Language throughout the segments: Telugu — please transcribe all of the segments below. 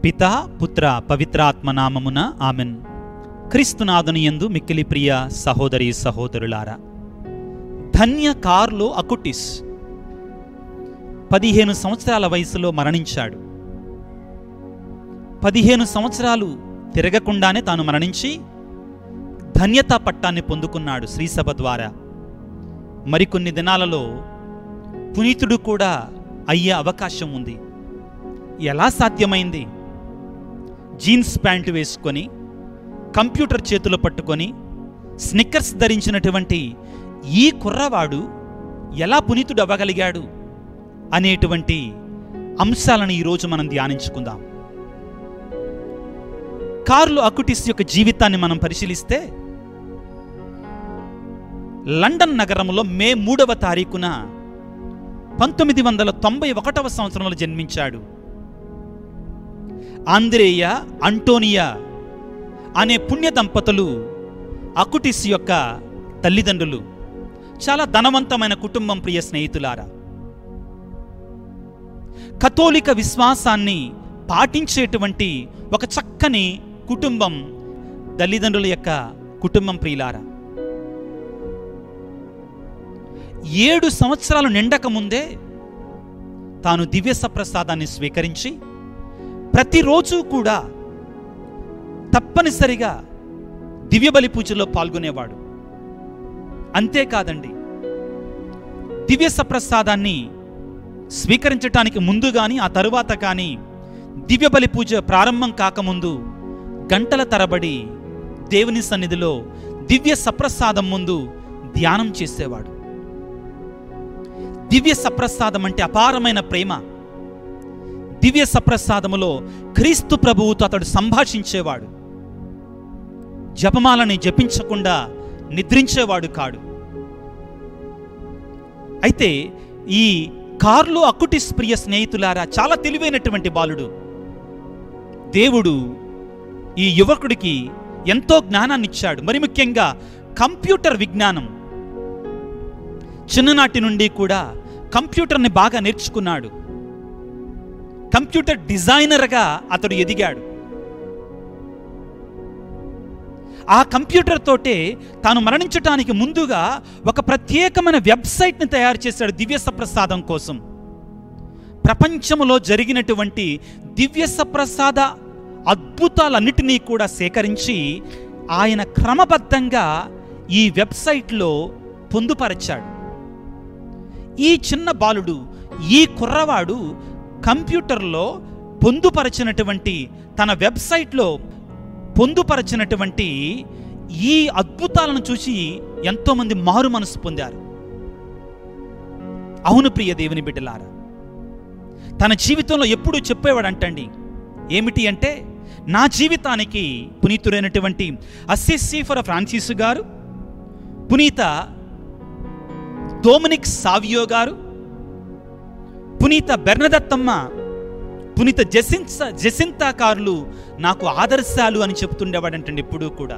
పిత పుత్ర పవిత్రాత్మ నామమున ఆమెన్ క్రీస్తునాథుని యందు మిక్కిలి ప్రియ సహోదరి సహోదరులారా ధన్య కార్లో అకుటిస్ పదిహేను సంవత్సరాల వయసులో మరణించాడు పదిహేను సంవత్సరాలు తిరగకుండానే తాను మరణించి ధన్యతా పట్టాన్ని పొందుకున్నాడు శ్రీసభ ద్వారా మరికొన్ని దినాలలో పునీతుడు కూడా అయ్యే అవకాశం ఉంది ఎలా సాధ్యమైంది జీన్స్ ప్యాంటు వేసుకొని కంప్యూటర్ చేతులు పట్టుకొని స్నిక్కర్స్ ధరించినటువంటి ఈ కుర్రవాడు ఎలా పునీతుడు అవ్వగలిగాడు అనేటువంటి అంశాలను ఈరోజు మనం ధ్యానించుకుందాం కార్లు అకుటిస్ యొక్క జీవితాన్ని మనం పరిశీలిస్తే లండన్ నగరంలో మే మూడవ తారీఖున పంతొమ్మిది వందల తొంభై ఒకటవ సంవత్సరంలో జన్మించాడు ఆంద్రేయ అంటోనియా అనే పుణ్య దంపతులు అకుటిస్ యొక్క తల్లిదండ్రులు చాలా ధనవంతమైన కుటుంబం ప్రియ స్నేహితులారా కథోలిక విశ్వాసాన్ని పాటించేటువంటి ఒక చక్కని కుటుంబం తల్లిదండ్రుల యొక్క కుటుంబం ప్రియులారా ఏడు సంవత్సరాలు నిండక ముందే తాను దివ్య సప్రసాదాన్ని స్వీకరించి ప్రతిరోజు కూడా తప్పనిసరిగా దివ్యబలి పూజలో పాల్గొనేవాడు అంతేకాదండి దివ్య సప్రసాదాన్ని స్వీకరించటానికి ముందు కానీ ఆ తరువాత కానీ దివ్యబలి పూజ ప్రారంభం కాకముందు గంటల తరబడి దేవుని సన్నిధిలో దివ్య సప్రసాదం ముందు ధ్యానం చేసేవాడు దివ్య సప్రసాదం అంటే అపారమైన ప్రేమ దివ్య సప్రసాదములో క్రీస్తు ప్రభువుతో అతడు సంభాషించేవాడు జపమాలని జపించకుండా నిద్రించేవాడు కాడు అయితే ఈ కార్లో అకుటిస్ ప్రియ స్నేహితులారా చాలా తెలివైనటువంటి బాలుడు దేవుడు ఈ యువకుడికి ఎంతో జ్ఞానాన్ని ఇచ్చాడు మరి ముఖ్యంగా కంప్యూటర్ విజ్ఞానం చిన్ననాటి నుండి కూడా కంప్యూటర్ని బాగా నేర్చుకున్నాడు కంప్యూటర్ డిజైనర్గా అతడు ఎదిగాడు ఆ కంప్యూటర్ తోటే తాను మరణించటానికి ముందుగా ఒక ప్రత్యేకమైన వెబ్సైట్ని తయారు చేశాడు దివ్య సప్రసాదం కోసం ప్రపంచంలో జరిగినటువంటి దివ్య సప్రసాద అద్భుతాలన్నిటినీ కూడా సేకరించి ఆయన క్రమబద్ధంగా ఈ వెబ్సైట్లో పొందుపరచాడు ఈ చిన్న బాలుడు ఈ కుర్రవాడు కంప్యూటర్లో పొందుపరచినటువంటి తన వెబ్సైట్లో పొందుపరచినటువంటి ఈ అద్భుతాలను చూసి ఎంతోమంది మారు మనసు పొందారు అవును ప్రియ దేవుని బిడ్డలారా తన జీవితంలో ఎప్పుడూ చెప్పేవాడు అంటండి ఏమిటి అంటే నా జీవితానికి పునీతుడైనటువంటి అస్సెస్సీఫర ఫ్రాన్సిస్ గారు పునీత డోమినిక్ సావియో గారు పునీత బెర్నదత్తమ్మ పునీత జసిన్స జసింతాకారులు నాకు ఆదర్శాలు అని చెప్తుండేవాడంటండి ఎప్పుడూ కూడా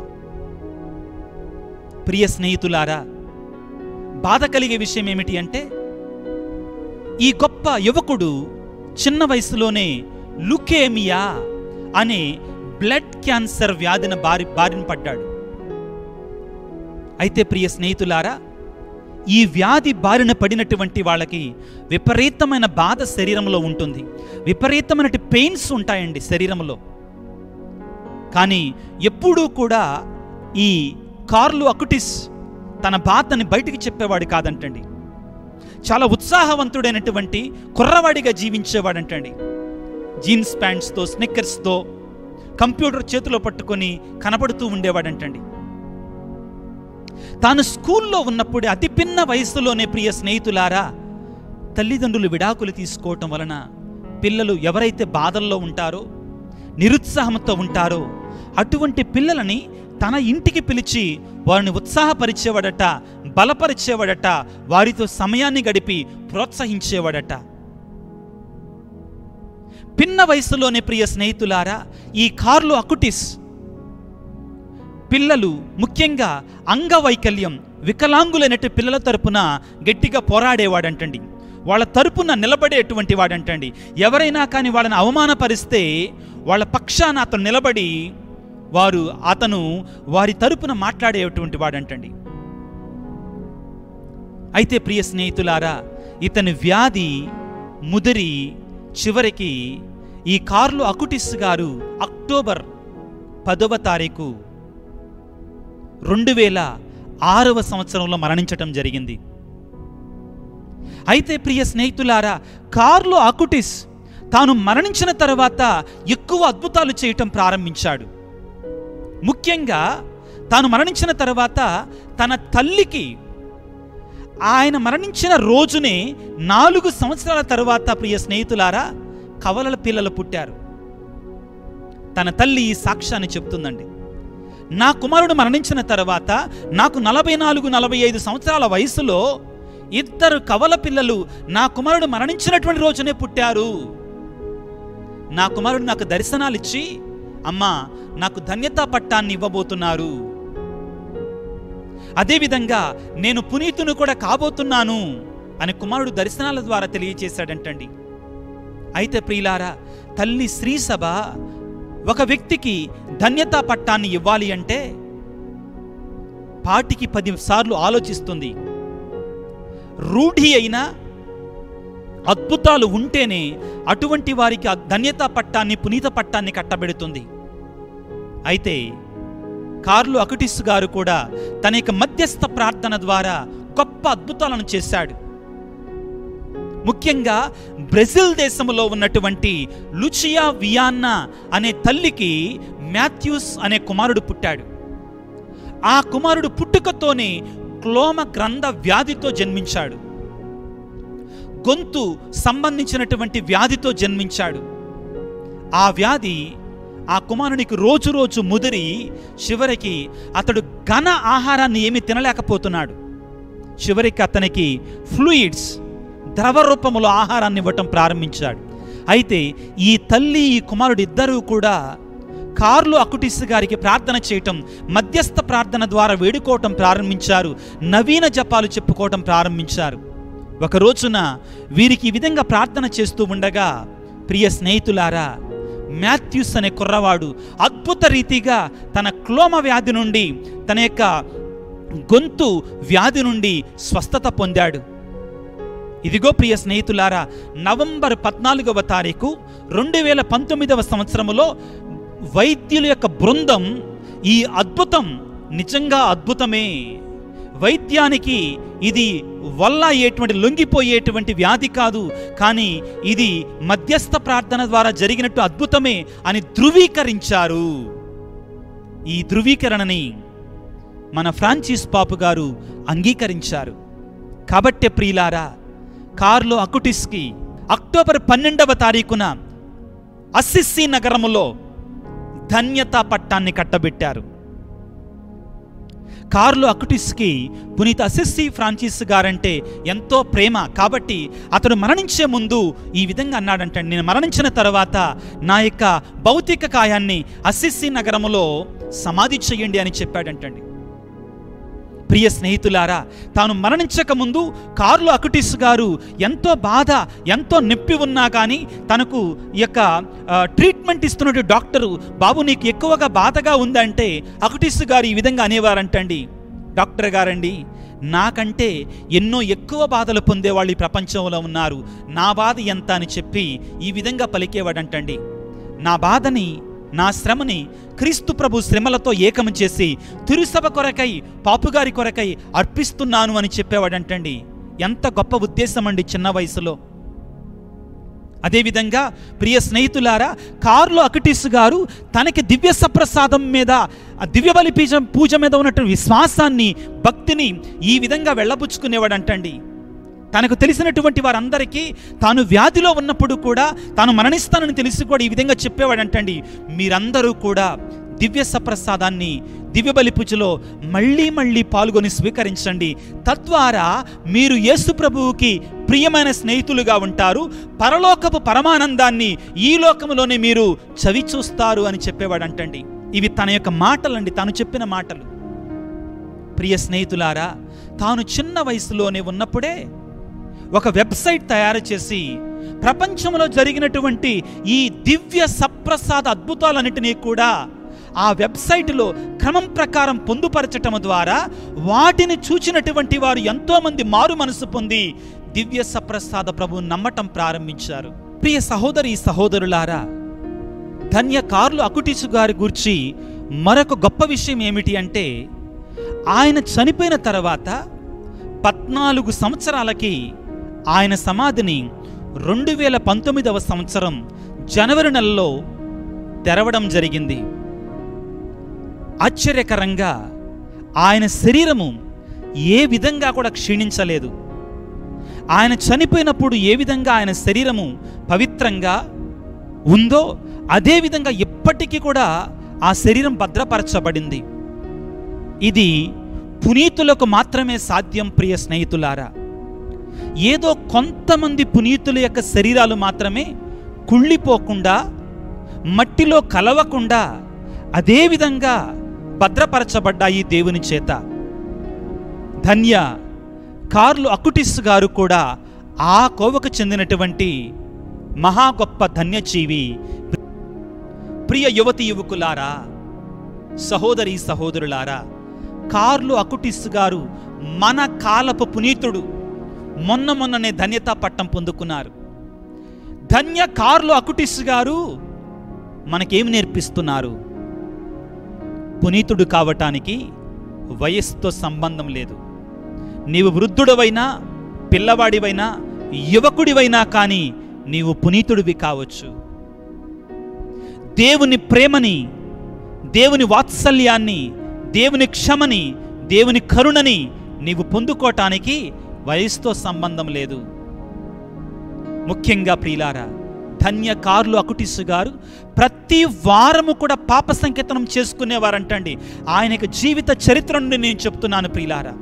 ప్రియ స్నేహితులారా బాధ కలిగే విషయం ఏమిటి అంటే ఈ గొప్ప యువకుడు చిన్న వయసులోనే లుకేమియా అనే బ్లడ్ క్యాన్సర్ వ్యాధిన బారి బారిన పడ్డాడు అయితే ప్రియ స్నేహితులారా ఈ వ్యాధి బారిన పడినటువంటి వాళ్ళకి విపరీతమైన బాధ శరీరంలో ఉంటుంది విపరీతమైన పెయిన్స్ ఉంటాయండి శరీరంలో కానీ ఎప్పుడూ కూడా ఈ కార్లు అకుటిస్ తన బాధని బయటికి చెప్పేవాడు కాదంటండి చాలా ఉత్సాహవంతుడైనటువంటి కుర్రవాడిగా జీవించేవాడంటండి జీన్స్ ప్యాంట్స్తో స్నిక్కర్స్తో కంప్యూటర్ చేతిలో పట్టుకొని కనపడుతూ ఉండేవాడంటండి తాను స్కూల్లో ఉన్నప్పుడే అతి పిన్న వయసులోనే ప్రియ స్నేహితులారా తల్లిదండ్రులు విడాకులు తీసుకోవటం వలన పిల్లలు ఎవరైతే బాధల్లో ఉంటారో నిరుత్సాహంతో ఉంటారో అటువంటి పిల్లలని తన ఇంటికి పిలిచి వారిని ఉత్సాహపరిచేవాడట బలపరిచేవాడట వారితో సమయాన్ని గడిపి ప్రోత్సహించేవాడట పిన్న వయసులోనే ప్రియ స్నేహితులారా ఈ కార్లు అకుటిస్ పిల్లలు ముఖ్యంగా అంగవైకల్యం వికలాంగులైనట్టు పిల్లల తరపున గట్టిగా పోరాడేవాడంటండి వాళ్ళ తరపున నిలబడేటువంటి వాడంటండి ఎవరైనా కానీ వాళ్ళని అవమానపరిస్తే వాళ్ళ పక్షాన అతను నిలబడి వారు అతను వారి తరపున మాట్లాడేటువంటి వాడంటండి అయితే ప్రియ స్నేహితులారా ఇతని వ్యాధి ముదిరి చివరికి ఈ కార్లో అకుటిస్ గారు అక్టోబర్ పదవ తారీఖు రెండు వేల ఆరవ సంవత్సరంలో మరణించటం జరిగింది అయితే ప్రియ స్నేహితులారా కార్లో అకుటిస్ తాను మరణించిన తర్వాత ఎక్కువ అద్భుతాలు చేయటం ప్రారంభించాడు ముఖ్యంగా తాను మరణించిన తర్వాత తన తల్లికి ఆయన మరణించిన రోజునే నాలుగు సంవత్సరాల తరువాత ప్రియ స్నేహితులారా కవలల పిల్లలు పుట్టారు తన తల్లి ఈ సాక్ష్యాన్ని చెప్తుందండి నా కుమారుడు మరణించిన తర్వాత నాకు నలభై నాలుగు నలభై ఐదు సంవత్సరాల వయసులో ఇద్దరు కవల పిల్లలు నా కుమారుడు మరణించినటువంటి రోజునే పుట్టారు నా కుమారుడు నాకు దర్శనాలిచ్చి అమ్మా నాకు ధన్యతా పట్టాన్ని ఇవ్వబోతున్నారు అదేవిధంగా నేను పునీతును కూడా కాబోతున్నాను అని కుమారుడు దర్శనాల ద్వారా తెలియచేశాడంటండి అయితే ప్రియులారా తల్లి శ్రీసభ ఒక వ్యక్తికి ధన్యతా పట్టాన్ని ఇవ్వాలి అంటే పాటికి పది సార్లు ఆలోచిస్తుంది రూఢి అయిన అద్భుతాలు ఉంటేనే అటువంటి వారికి ఆ ధన్యతా పట్టాన్ని పునీత పట్టాన్ని కట్టబెడుతుంది అయితే కార్లు అకుటిస్ గారు కూడా తన యొక్క మధ్యస్థ ప్రార్థన ద్వారా గొప్ప అద్భుతాలను చేశాడు ముఖ్యంగా బ్రెజిల్ దేశంలో ఉన్నటువంటి లుచియా వియాన్నా అనే తల్లికి మాథ్యూస్ అనే కుమారుడు పుట్టాడు ఆ కుమారుడు పుట్టుకతోనే క్లోమ గ్రంథ వ్యాధితో జన్మించాడు గొంతు సంబంధించినటువంటి వ్యాధితో జన్మించాడు ఆ వ్యాధి ఆ కుమారునికి రోజు రోజు ముదిరి చివరికి అతడు ఘన ఆహారాన్ని ఏమీ తినలేకపోతున్నాడు చివరికి అతనికి ఫ్లూయిడ్స్ ద్రవ రూపములో ఆహారాన్ని ఇవ్వటం ప్రారంభించాడు అయితే ఈ తల్లి ఈ కుమారుడు ఇద్దరూ కూడా కార్లు అకుటిస్ గారికి ప్రార్థన చేయటం మధ్యస్థ ప్రార్థన ద్వారా వేడుకోవటం ప్రారంభించారు నవీన జపాలు చెప్పుకోవటం ప్రారంభించారు ఒక రోజున వీరికి ఈ విధంగా ప్రార్థన చేస్తూ ఉండగా ప్రియ స్నేహితులారా మాథ్యూస్ అనే కుర్రవాడు అద్భుత రీతిగా తన క్లోమ వ్యాధి నుండి తన యొక్క గొంతు వ్యాధి నుండి స్వస్థత పొందాడు ఇదిగో ప్రియ స్నేహితులారా నవంబర్ పద్నాలుగవ తారీఖు రెండు వేల పంతొమ్మిదవ సంవత్సరములో వైద్యుల యొక్క బృందం ఈ అద్భుతం నిజంగా అద్భుతమే వైద్యానికి ఇది వల్ల అయ్యేటువంటి లొంగిపోయేటువంటి వ్యాధి కాదు కానీ ఇది మధ్యస్థ ప్రార్థన ద్వారా జరిగినట్టు అద్భుతమే అని ధృవీకరించారు ఈ ధృవీకరణని మన ఫ్రాన్సిస్ పాపు గారు అంగీకరించారు కాబట్టే ప్రియులారా కార్లో అకుటిస్కి అక్టోబర్ పన్నెండవ తారీఖున అసిస్సి నగరములో ధన్యతా పట్టాన్ని కట్టబెట్టారు కార్లో అకుటిస్కి పునీత అసిస్సి ఫ్రాన్సిస్ గారంటే ఎంతో ప్రేమ కాబట్టి అతడు మరణించే ముందు ఈ విధంగా అన్నాడంటే నేను మరణించిన తర్వాత నా యొక్క భౌతిక కాయాన్ని అసిస్సి నగరములో సమాధి చెయ్యండి అని చెప్పాడంటండి ప్రియ స్నేహితులారా తాను మరణించక ముందు కార్లో అకుటిస్ గారు ఎంతో బాధ ఎంతో నొప్పి ఉన్నా కానీ తనకు ఈ యొక్క ఆ, ట్రీట్మెంట్ ఇస్తున్నటువంటి డాక్టరు బాబు నీకు ఎక్కువగా బాధగా ఉందంటే అకుటిస్ గారు ఈ విధంగా అనేవారంటండి డాక్టర్ గారండి నాకంటే ఎన్నో ఎక్కువ బాధలు పొందేవాళ్ళు ఈ ప్రపంచంలో ఉన్నారు నా బాధ ఎంత అని చెప్పి ఈ విధంగా పలికేవాడంటండి నా బాధని నా శ్రమని క్రీస్తు ప్రభు శ్రమలతో ఏకం చేసి తిరుసభ కొరకై పాపుగారి కొరకై అర్పిస్తున్నాను అని చెప్పేవాడంటండి ఎంత గొప్ప ఉద్దేశం అండి చిన్న వయసులో అదేవిధంగా ప్రియ స్నేహితులారా కారులో అకటిస్ గారు తనకి దివ్య సప్రసాదం మీద ఆ దివ్య బలి పూజ పూజ మీద ఉన్నటువంటి విశ్వాసాన్ని భక్తిని ఈ విధంగా వెళ్ళబుచ్చుకునేవాడంటండి తనకు తెలిసినటువంటి వారందరికీ తాను వ్యాధిలో ఉన్నప్పుడు కూడా తాను మరణిస్తానని తెలిసి కూడా ఈ విధంగా చెప్పేవాడంటండి మీరందరూ కూడా దివ్య సప్రసాదాన్ని దివ్య బలి పూజలో మళ్ళీ మళ్ళీ పాల్గొని స్వీకరించండి తద్వారా మీరు యేసు ప్రభువుకి ప్రియమైన స్నేహితులుగా ఉంటారు పరలోకపు పరమానందాన్ని ఈ లోకములోనే మీరు చవి చూస్తారు అని చెప్పేవాడంటండి ఇవి తన యొక్క మాటలండి తాను చెప్పిన మాటలు ప్రియ స్నేహితులారా తాను చిన్న వయసులోనే ఉన్నప్పుడే ఒక వెబ్సైట్ తయారు చేసి ప్రపంచంలో జరిగినటువంటి ఈ దివ్య సప్రసాద అద్భుతాలన్నిటినీ కూడా ఆ వెబ్సైట్లో క్రమం ప్రకారం పొందుపరచటం ద్వారా వాటిని చూచినటువంటి వారు ఎంతోమంది మారు మనసు పొంది దివ్య సప్రసాద ప్రభు నమ్మటం ప్రారంభించారు ప్రియ సహోదరి సహోదరులారా ధన్య కార్లు అకుటిసు గారి గురించి మరొక గొప్ప విషయం ఏమిటి అంటే ఆయన చనిపోయిన తర్వాత పద్నాలుగు సంవత్సరాలకి ఆయన సమాధిని రెండు వేల పంతొమ్మిదవ సంవత్సరం జనవరి నెలలో తెరవడం జరిగింది ఆశ్చర్యకరంగా ఆయన శరీరము ఏ విధంగా కూడా క్షీణించలేదు ఆయన చనిపోయినప్పుడు ఏ విధంగా ఆయన శరీరము పవిత్రంగా ఉందో అదే విధంగా ఇప్పటికీ కూడా ఆ శరీరం భద్రపరచబడింది ఇది పునీతులకు మాత్రమే సాధ్యం ప్రియ స్నేహితులారా ఏదో కొంతమంది పునీతుల యొక్క శరీరాలు మాత్రమే కుళ్ళిపోకుండా మట్టిలో కలవకుండా అదే విధంగా భద్రపరచబడ్డాయి దేవుని చేత ధన్య కార్లు అకుటిస్ గారు కూడా ఆ కోవకు చెందినటువంటి మహా గొప్ప ధన్యజీవి ప్రియ యువతి యువకులారా సహోదరి సహోదరులారా కార్లు అకుటిస్ గారు మన కాలపు పునీతుడు మొన్న మొన్ననే ధన్యతా పట్టం పొందుకున్నారు ధన్య కార్లు అకుటిస్ గారు మనకేమి నేర్పిస్తున్నారు పునీతుడు కావటానికి వయస్సుతో సంబంధం లేదు నీవు వృద్ధుడవైనా పిల్లవాడివైనా యువకుడివైనా కానీ నీవు పునీతుడివి కావచ్చు దేవుని ప్రేమని దేవుని వాత్సల్యాన్ని దేవుని క్షమని దేవుని కరుణని నీవు పొందుకోవటానికి వయసుతో సంబంధం లేదు ముఖ్యంగా ప్రియులారా ధన్య కార్లు అకుటిసు గారు ప్రతి వారము కూడా పాప సంకేతనం చేసుకునేవారంటండి ఆయన యొక్క జీవిత చరిత్ర నుండి నేను చెప్తున్నాను ప్రియులారా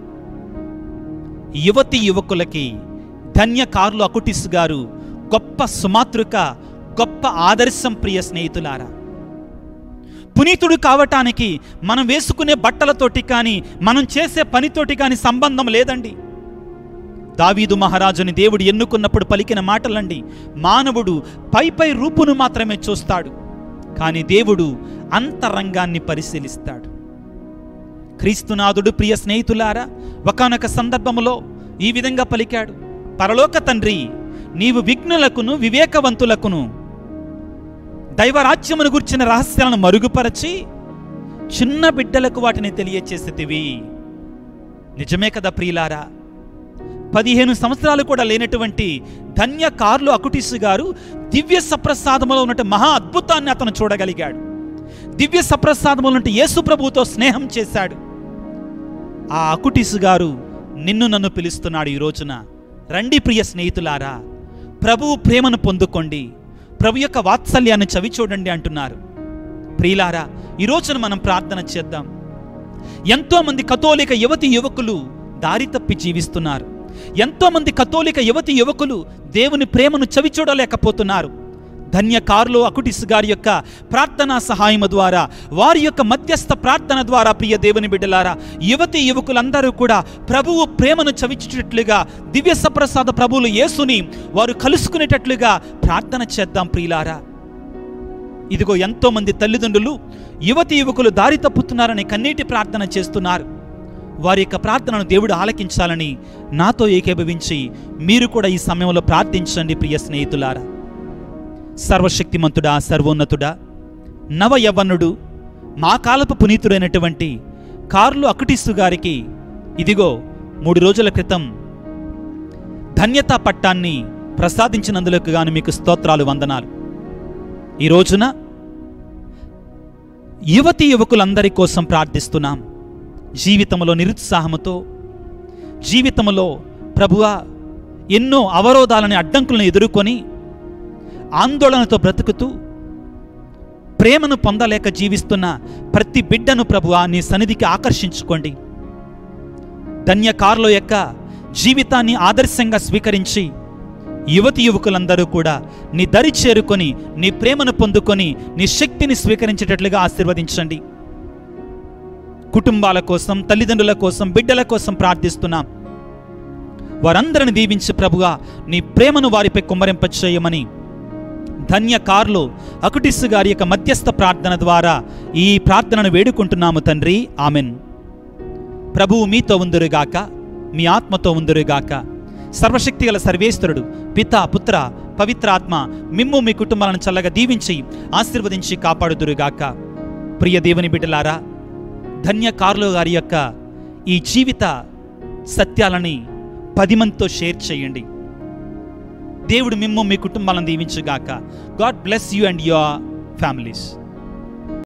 యువతి యువకులకి ధన్య కార్లు అకుటిస్ గారు గొప్ప సుమాతృక గొప్ప ఆదర్శం ప్రియ స్నేహితులారా పునీతుడు కావటానికి మనం వేసుకునే బట్టలతోటి కానీ మనం చేసే పనితోటి కానీ సంబంధం లేదండి దావీదు మహారాజుని దేవుడు ఎన్నుకున్నప్పుడు పలికిన మాటలండి మానవుడు పై పై రూపును మాత్రమే చూస్తాడు కానీ దేవుడు అంతరంగాన్ని పరిశీలిస్తాడు క్రీస్తునాథుడు ప్రియ స్నేహితులారా ఒకనొక సందర్భములో ఈ విధంగా పలికాడు పరలోక తండ్రి నీవు విఘ్నులకును వివేకవంతులకును దైవరాజ్యమును గుర్చిన రహస్యాలను మరుగుపరచి చిన్న బిడ్డలకు వాటిని తెలియచేసేతివి నిజమే కదా ప్రియులారా పదిహేను సంవత్సరాలు కూడా లేనటువంటి ధన్య కార్లు అకుటిస్ గారు దివ్య సప్రసాదములో ఉన్నట్టు మహా అద్భుతాన్ని అతను చూడగలిగాడు దివ్య సప్రసాదములో ఉన్నట్టు యేసు ప్రభువుతో స్నేహం చేశాడు ఆ అకుటిస్ గారు నిన్ను నన్ను పిలుస్తున్నాడు ఈ రోజున రండి ప్రియ స్నేహితులారా ప్రభువు ప్రేమను పొందుకోండి ప్రభు యొక్క వాత్సల్యాన్ని చవి చూడండి అంటున్నారు ప్రియులారా ఈ రోజున మనం ప్రార్థన చేద్దాం ఎంతోమంది కథోలిక యువతి యువకులు దారి తప్పి జీవిస్తున్నారు ఎంతోమంది కథోలిక యువతి యువకులు దేవుని ప్రేమను చవి చూడలేకపోతున్నారు ధన్య కార్లో అకుటిస్ గారి యొక్క ప్రార్థనా సహాయము ద్వారా వారి యొక్క మధ్యస్థ ప్రార్థన ద్వారా ప్రియ దేవుని బిడ్డలారా యువతి యువకులందరూ కూడా ప్రభువు ప్రేమను చవిచేటట్లుగా దివ్య సప్రసాద ప్రభువులు యేసుని వారు కలుసుకునేటట్లుగా ప్రార్థన చేద్దాం ప్రియులారా ఇదిగో ఎంతో మంది తల్లిదండ్రులు యువతి యువకులు దారి తప్పుతున్నారని కన్నీటి ప్రార్థన చేస్తున్నారు వారి యొక్క ప్రార్థనను దేవుడు ఆలకించాలని నాతో ఏకీభవించి మీరు కూడా ఈ సమయంలో ప్రార్థించండి ప్రియ స్నేహితులారా సర్వశక్తిమంతుడా సర్వోన్నతుడా నవ యవ్వనుడు మా కాలపు పునీతుడైనటువంటి కార్లు అకుటిస్సు గారికి ఇదిగో మూడు రోజుల క్రితం ధన్యతా పట్టాన్ని ప్రసాదించినందులకు గాను మీకు స్తోత్రాలు వందనాలు ఈ రోజున యువతి యువకులందరి కోసం ప్రార్థిస్తున్నాం జీవితంలో నిరుత్సాహముతో జీవితంలో ప్రభువా ఎన్నో అవరోధాలని అడ్డంకులను ఎదుర్కొని ఆందోళనతో బ్రతుకుతూ ప్రేమను పొందలేక జీవిస్తున్న ప్రతి బిడ్డను ప్రభువా నీ సన్నిధికి ఆకర్షించుకోండి ధన్యకారుల యొక్క జీవితాన్ని ఆదర్శంగా స్వీకరించి యువతి యువకులందరూ కూడా నీ దరి చేరుకొని నీ ప్రేమను పొందుకొని నీ శక్తిని స్వీకరించేటట్లుగా ఆశీర్వదించండి కుటుంబాల కోసం తల్లిదండ్రుల కోసం బిడ్డల కోసం ప్రార్థిస్తున్నాం వారందరిని దీవించి ప్రభుగా నీ ప్రేమను వారిపై కుమ్మరింప చేయమని ధన్య కార్లో అకుటిస్సు గారి యొక్క మధ్యస్థ ప్రార్థన ద్వారా ఈ ప్రార్థనను వేడుకుంటున్నాము తండ్రి ఆమెన్ ప్రభువు మీతో ఉందురుగాక మీ ఆత్మతో ఉందురుగాక సర్వశక్తిగల సర్వేశ్వరుడు పిత పుత్ర పవిత్రాత్మ మిమ్ము మీ కుటుంబాలను చల్లగా దీవించి ఆశీర్వదించి కాపాడుదురుగాక ప్రియ దేవుని బిడ్డలారా ధన్య కార్లో గారి యొక్క ఈ జీవిత సత్యాలని పది మందితో షేర్ చేయండి దేవుడు మిమ్ము మీ కుటుంబాలను దీవించుగాక God bless you and your families